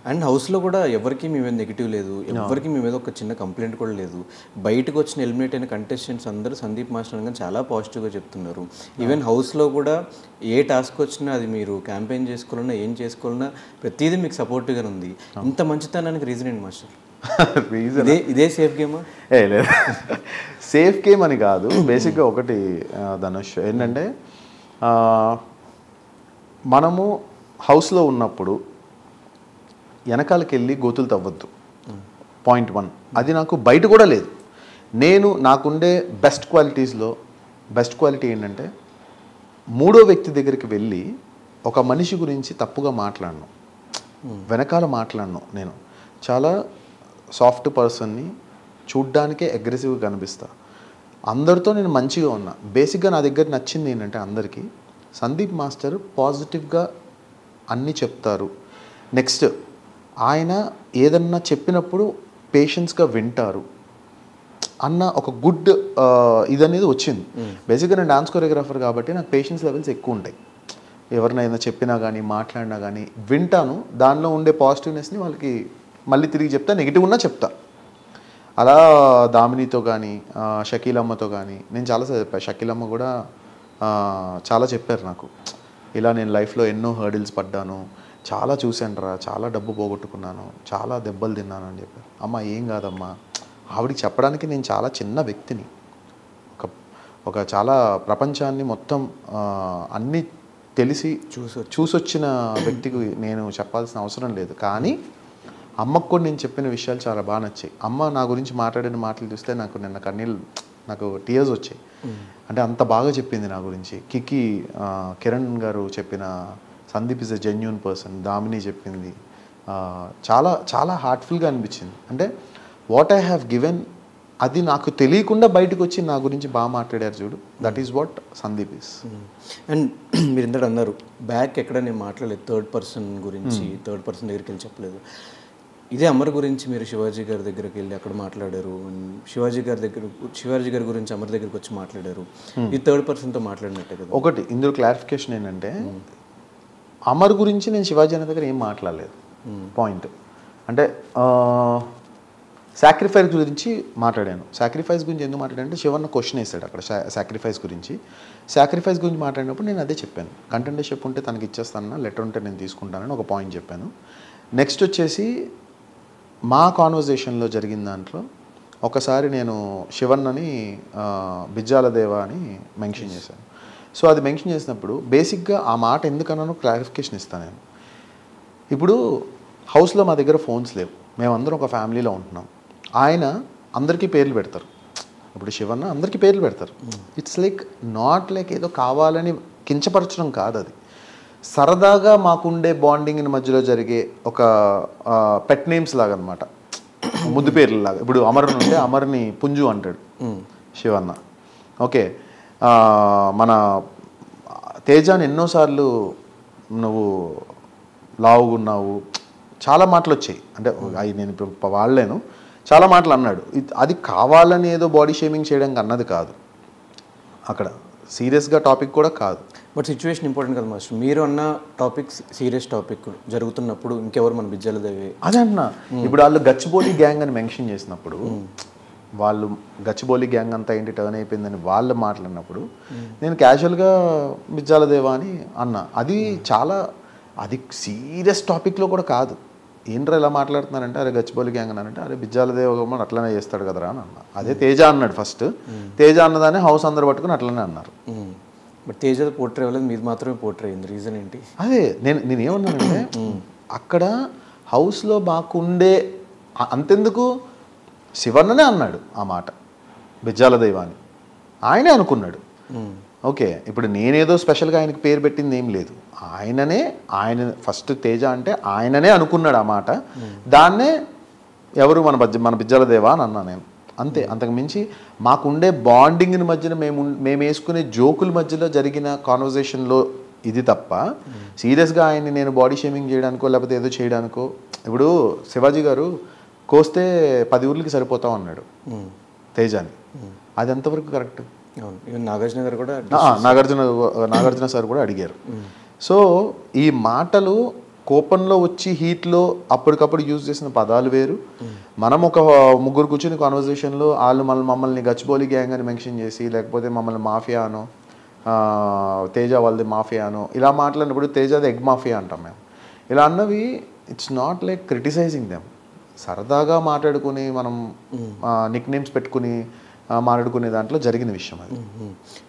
and హౌస్లో కూడా ఎవరికి మీ మీద నెగిటివ్ లేదు ఎవరికి మీ మీద ఒక చిన్న కంప్లైంట్ కూడా లేదు బయటకు వచ్చిన ఎలిమినేట్ అయిన కంటెస్టెంట్స్ అందరూ సందీప్ మాస్టర్ అనగా చాలా పాజిటివ్గా చెప్తున్నారు ఈవెన్ హౌస్లో కూడా ఏ టాస్క్ వచ్చినా అది మీరు క్యాంపెయిన్ చేసుకోవాలన్నా ఏం చేసుకోవాలన్నా ప్రతిదీ మీకు సపోర్టివ్గా ఉంది ఇంత మంచితనానికి రీజన్ ఏంటి మాస్టర్ రీజన్ ఇదే ఇదే సేఫ్ గేమా ఏ లేదు సేఫ్ గేమ్ అని కాదు బేసిక్గా ఒకటి ఆ, ధనుష్ ఏంటంటే ఆ, మనము హౌస్లో ఉన్నప్పుడు వెనకాలకి వెళ్ళి గోతులు తవ్వద్దు పాయింట్ వన్ అది నాకు బయట కూడా లేదు నేను నాకుండే బెస్ట్ క్వాలిటీస్లో బెస్ట్ క్వాలిటీ ఏంటంటే మూడో వ్యక్తి దగ్గరికి వెళ్ళి ఒక మనిషి గురించి తప్పుగా మాట్లాడను వెనకాల మాట్లాడను నేను చాలా సాఫ్ట్ పర్సన్ని చూడ్డానికే అగ్రెసివ్గా కనిపిస్తా అందరితో నేను మంచిగా ఉన్నా బేసిక్గా నా దగ్గర నచ్చింది ఏంటంటే అందరికీ సందీప్ మాస్టర్ పాజిటివ్గా అన్నీ చెప్తారు నెక్స్ట్ ఆయన ఏదన్నా చెప్పినప్పుడు పేషెన్స్గా వింటారు అన్న ఒక గుడ్ ఇదనేది వచ్చింది బేసిక్గా నేను డాన్స్ కొరియోగ్రాఫర్ కాబట్టి నాకు పేషెన్స్ లెవెల్స్ ఎక్కువ ఉంటాయి ఎవరినైనా చెప్పినా కానీ మాట్లాడినా కానీ వింటాను దానిలో ఉండే పాజిటివ్నెస్ని వాళ్ళకి మళ్ళీ తిరిగి చెప్తా నెగిటివ్ ఉన్నా చెప్తా అలా దామినితో కానీ షకీలమ్మతో కానీ నేను చాలాసార్లు చెప్పాను షకీలమ్మ కూడా ఆ, చాలా చెప్పారు నాకు ఇలా నేను లైఫ్లో ఎన్నో హర్డిల్స్ పడ్డాను చాలా చూశాను రా చాలా డబ్బు పోగొట్టుకున్నాను చాలా దెబ్బలు తిన్నాను అని చెప్పారు అమ్మ ఏం కాదమ్మా ఆవిడకి చెప్పడానికి నేను చాలా చిన్న వ్యక్తిని ఒక ఒక చాలా ప్రపంచాన్ని మొత్తం ఆ, అన్నీ తెలిసి చూసి చూసొచ్చిన వ్యక్తికి నేను చెప్పాల్సిన అవసరం లేదు కానీ అమ్మకు కూడా నేను చెప్పిన విషయాలు చాలా బాగా నచ్చాయి అమ్మ నా గురించి మాట్లాడిన మాటలు చూస్తే నాకు నిన్న కన్నీళ్ళు నాకు టీయర్స్ వచ్చాయి అంటే అంత బాగా చెప్పింది నా గురించి కికి ఆ, కిరణ్ గారు చెప్పిన Sandeep is a genuine person Damini చెప్పింది ఆ, చాలా చాలా హార్ట్ఫుల్గా అనిపించింది అంటే వాట్ ఐ హ్యావ్ గివెన్ అది నాకు తెలియకుండా బయటకు వచ్చి నా గురించి బాగా మాట్లాడారు చూడు that is what Sandeep is and మీరు ఇంతటి అన్నారు బ్యాక్ ఎక్కడ నేను మాట్లాడలేదు థర్డ్ పర్సన్ గురించి థర్డ్ పర్సన్ దగ్గరికి వెళ్ళి చెప్పలేదు ఇదే అమర్ గురించి మీరు శివాజీ గారి దగ్గరికి వెళ్ళి అక్కడ మాట్లాడారు And శివాజీ గారి దగ్గర శివాజీ గారి గురించి అమర్ దగ్గరికి వచ్చి మాట్లాడారు ఈ థర్డ్ పర్సన్తో మాట్లాడినట్టే కదా ఒకటి ఇందులో క్లారిఫికేషన్ ఏంటంటే అమర్ గురించి నేను శివాజీ అన్న దగ్గర ఏం మాట్లాడలేదు పాయింట్ అంటే సాక్రిఫైస్ గురించి మాట్లాడాను సాక్రిఫైస్ గురించి ఎందుకు మాట్లాడానంటే శివన్న క్వశ్చన్ వేసాడు అక్కడ సాక్రిఫైస్ గురించి సాక్రిఫైస్ గురించి మాట్లాడినప్పుడు నేను అదే చెప్పాను కంటెండర్షిప్ ఉంటే తనకి ఇచ్చేస్తానన్నా లెటర్ ఉంటే నేను తీసుకుంటానని ఒక పాయింట్ చెప్పాను నెక్స్ట్ వచ్చేసి మా కాన్వర్జేషన్లో జరిగిన దాంట్లో ఒకసారి నేను శివన్నని ఆ, బిజ్జాల దేవ అని మెన్షన్ చేశాను సో అది మెన్షన్ చేసినప్పుడు బేసిక్గా ఆ మాట ఎందుకన్నానో క్లారిఫికేషన్ ఇస్తాను నేను ఇప్పుడు హౌస్లో మా దగ్గర ఫోన్స్ లేవు మేమందరం ఒక ఫ్యామిలీలో ఉంటున్నాం ఆయన అందరికీ పేర్లు పెడతారు ఇప్పుడు శివన్న అందరికీ పేర్లు పెడతారు ఇట్స్ లైక్ నాట్ లైక్ ఏదో కావాలని కించపరచడం కాదు అది సరదాగా మాకుండే బాండింగ్ మధ్యలో జరిగే ఒక పెట్ నేమ్స్ లాగా అనమాట ముద్దు పేర్లు లాగా ఇప్పుడు అమర్ ఉంటే అమర్ని పుంజు అంటాడు శివన్న ఓకే ఆ, మన తేజాని ఎన్నోసార్లు నువ్వు లావుగున్నావు చాలా మాటలు వచ్చాయి అంటే అవి నేను ఇప్పుడు వాడలేను చాలా మాటలు అన్నాడు ఇది- అది కావాలని ఏదో బాడీ షేమింగ్ చేయడానికి అన్నది కాదు అక్కడ సీరియస్గా టాపిక్ కూడా కాదు బట్ సిచ్యువేషన్ ఇంపార్టెంట్ కదా మాస్టర్ మీరు అన్న టాపిక్ సీరియస్ టాపిక్ జరుగుతున్నప్పుడు ఇంకెవరు మన బిజ్జల దేవి అదే అన్నా ఇప్పుడు వాళ్ళు గచ్చిబౌలి గ్యాంగ్ అని మెన్షన్ చేసినప్పుడు వాళ్ళు గచ్చిబౌలి గ్యాంగ్ అంతా ఏంటి టర్న్ అయిపోయిందని వాళ్ళు మాట్లాడినప్పుడు నేను క్యాజువల్గా బిజ్జాల దేవా అని అన్నా అది చాలా అది సీరియస్ టాపిక్లో కూడా కాదు ఏంట్రా ఇలా మాట్లాడుతున్నారంటే అరే గచ్చిబౌలి గ్యాంగ్ అన్నారంటే అరే బిజ్జాల దేవ కూడా అట్లనే చేస్తాడు కదరా అని అన్న అదే తేజ అన్నాడు ఫస్ట్ తేజ అన్నదాన్ని హౌస్ అందరు పట్టుకుని అట్లనే అన్నారు బట్ తేజ పోర్ట్రే అవ్వలేదు మీది మాత్రమే పోర్ట్రే అయింది రీజన్ ఏంటి అదే నేను నేను ఏమన్నానంటే అక్కడ హౌస్లో మాకుండే అ- అంతెందుకు శివన్ననే అన్నాడు ఆ మాట బిజ్జాల దైవాన్ని ఆయనే అనుకున్నాడు ఓకే ఇప్పుడు నేనేదో స్పెషల్గా ఆయనకి పేరు పెట్టింది ఏం లేదు ఆయననే ఆయన ఫస్ట్ తేజ అంటే ఆయననే అనుకున్నాడు ఆ మాట దాన్నే ఎవరు మన బజ్జ మన బిజ్జాల దేవా అని అన్నా నేను అంతే అంతకు మించి మాకుండే బాండింగ్ మధ్యన మేము ఉన్- మేము వేసుకునే జోకుల మధ్యలో జరిగిన కాన్వర్జేషన్లో ఇది తప్ప సీరియస్గా ఆయన్ని నేను బాడీ షేమింగ్ చేయడానికో లేకపోతే ఏదో చేయడానికో ఇప్పుడు శివాజీ గారు కోస్తే పది ఊర్లకి సరిపోతాం అన్నాడు తేజాని అది ఎంతవరకు కరెక్ట్ అవును ఈవెన్ నాగార్జున గారు కూడా నాగార్జున నాగార్జున సార్ కూడా అడిగారు సో ఈ మాటలు కోపంలో వచ్చి హీట్లో అప్పటికప్పుడు యూజ్ చేసిన పదాలు వేరు మనం ఒక ముగ్గురు కూర్చొని కాన్వర్జేషన్లో వాళ్ళు మన మమ్మల్ని గచ్చిబౌలి గ్యాంగ్ అని మెన్షన్ చేసి లేకపోతే మమ్మల్ని మాఫియా అనో ఆ, తేజ వాళ్ళది మాఫియా అనో ఇలా మాట్లాడినప్పుడు తేజది ఎగ్ మాఫియా అంటాం మేము ఇలా అన్నవి it's not like criticising them సరదాగా మాట్లాడుకుని మనం నిక్ నేమ్స్ పెట్టుకుని ఆ, మాట్లాడుకునే దాంట్లో జరిగిన విషయం అది